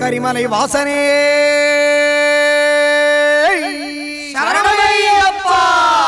கரிமலை வாசனே சரணமையப்பா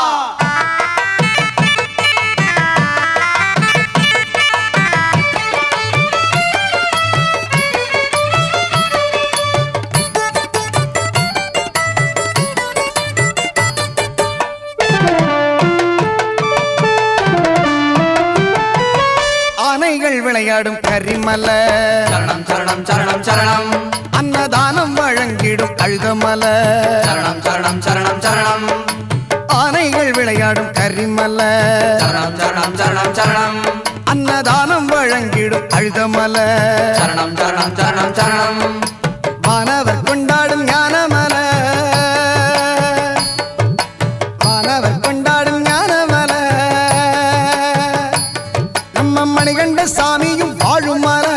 ஆனைகள் விளையாடும் கரிமல சரணம் சரணம் சரணம் சரணம் அன்னதானம் வழங்கிடும் அழுதமல சரணம் சரணம் சரணம் சரணம் ஆனைகள் விளையாடும் கரிமல சரணம் சரணம் சரணம் சரணம் அன்னதானம் வழங்கிடும் அழுதமல சரணம் சரணம் சரணம் சரணம் மாணவர் கொண்டாடும் ஞானமல மாணவர் கொண்டாடும் ஞானமல நம்ம மணிகண்ட சாமியும் வாழும் மல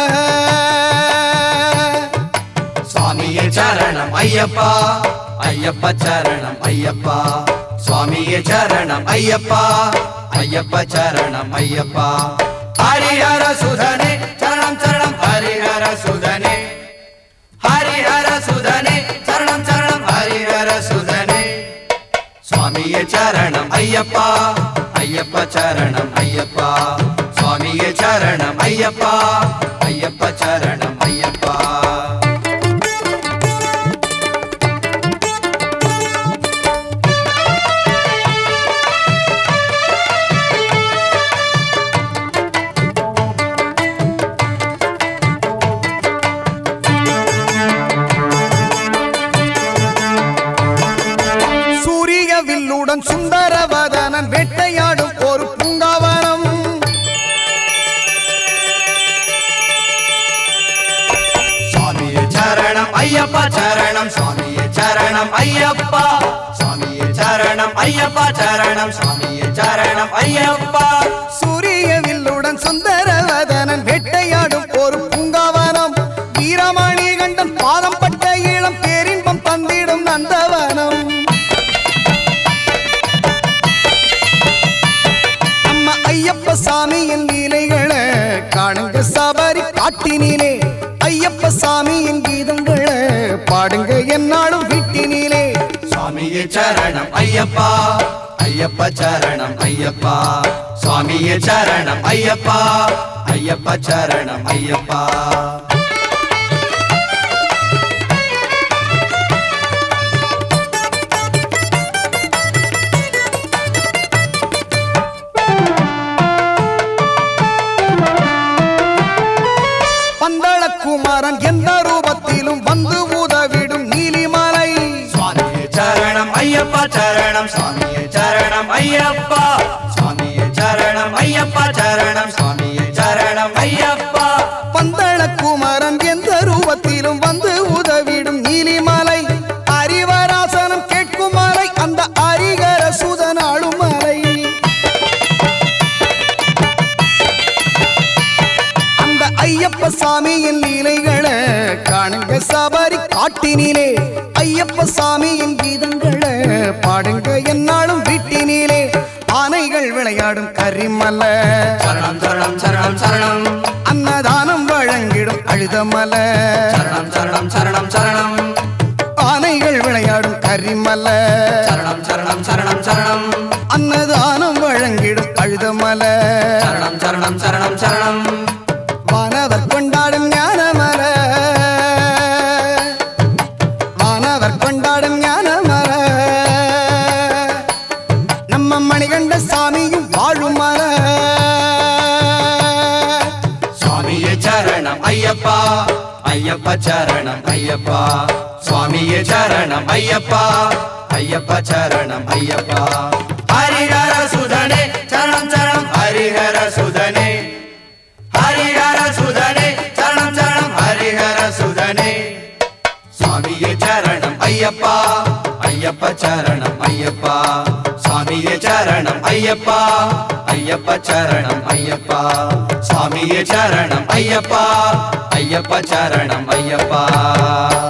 சுவாமியே சரணம் ஐயப்பா ஐயப்ப சரணம் ஐயப்பா சுவாமியே சரணம் ஐயப்பா ஐயப்ப சரணம் ஐயப்பா ஹரிஹர சுதனே சரணம் சரணம் ஹரிஹர சுதனே ஹரிஹர சுதனே சரணம் சரணம் ஹரிஹர சுதனே சுவாமியே சரணம் ஐயப்பா ஐயப்ப சரணம் ஐயப்பா சுவாமியே சரணம் ஐயப்பா ஐயப்ப சரணம் ஐயப்பா சூரிய வில்லுடன் சுந்தரவதனன் வேட்டையாடும் ஒரு பூங்காவனம் சுவாமியே சரணம் ஐயப்பா சரணம் சுவாமியே சரணம் ஐயப்பா சுவாமியே சரணம் ஐயப்பா சரணம் சுவாமியே சரணம் ஐயப்பா சூரிய வில்லுடன் சுந்தரவதனன் வேட்டையாடும் ஒரு பூங்காவனம் வீரமணி கண்டன் பாதம் பட்ட இளம் பேரின்பம் தந்திடும் நந்தவனம் நம்ம ஐயப்ப சாமியின் லீலைகளை காணுங்க சபரி காட்டினிலே ஐயப்ப சாமியின் கீதங்களை பாடுங்க என்னாலும் வீட்டினிலே சுவாமியே சரணம் ஐயப்பா ஐயப்ப சரணம் ஐயப்பா சுவாமியே சரணம் ஐயப்பா ஐயப்ப சரணம் ஐயப்பா பந்தள குமாரன் எந்த ரூபத்திலும் வந்து உதவிடும் நீலிமலை சுவாமியே சரணம் ஐயப்பா சரணம் சுவாமியே சரணம் ஐயப்பா சுவாமியே சரணம் ஐயப்பா சரணம் சுவாமியே சரணம் ஐயப்பா பந்தள குமாரன் எந்த ரூபத்திலும் வந்து உதவிடும் நீலிமலை அறிவராசனம் கேட்கும் மலை அந்த அரிகர சுதனாளும் மலை அந்த ஐயப்ப சாமியின் லீலைகளை காணுங்க சபரி காட்டினிலே ஐயப்ப சாமியின் கீதங்களை பாடுங்க என்னாலும் வீட்டினிலே ஆனைகள் விளையாடும் கரிமல சரணம் சரணம் சரணம் சரணம் அன்னதானம் வழங்கிடும் அழுதமல சரணம் சரணம் சரணம் சரணம் ஆனைகள் விளையாடும் கரிமல சரணம் சரணம் சரணம் சரணம் அன்னதானம் வழங்கிடும் அழுதமல சரணம் சரணம் சரணம் சரணம் வானவர் கொண்டாடும் ஞானமல வானவர் கொண்டாடும் ஞானமல நம்ம மணிகண்ட சாமியும் வாழும் மல சுவாமியே சரணம் ஐயப்பா ஐயப்ப சரணம் ஐயப்பா சுவாமியே சரணம் ஐயப்பா ஐயப்ப சரணம் ஐயப்பா ஹரிஹர சுதனே சரணம் சரணம் ஹரிஹர சுதனே ஹரிஹர சுதனே சரணம் சரணம் ஹரிஹர சுதனே சுவாமியே சரணம் ஐயப்பா ஐயப்ப சரணம் ஐயப்பா சுவாமியே சரணம் ஐயப்பா ஐயப்ப சரணம் ஐயப்பா சுவாமியே சரணம் ஐயப்பா ஐயப்ப சரணம் ஐயப்பா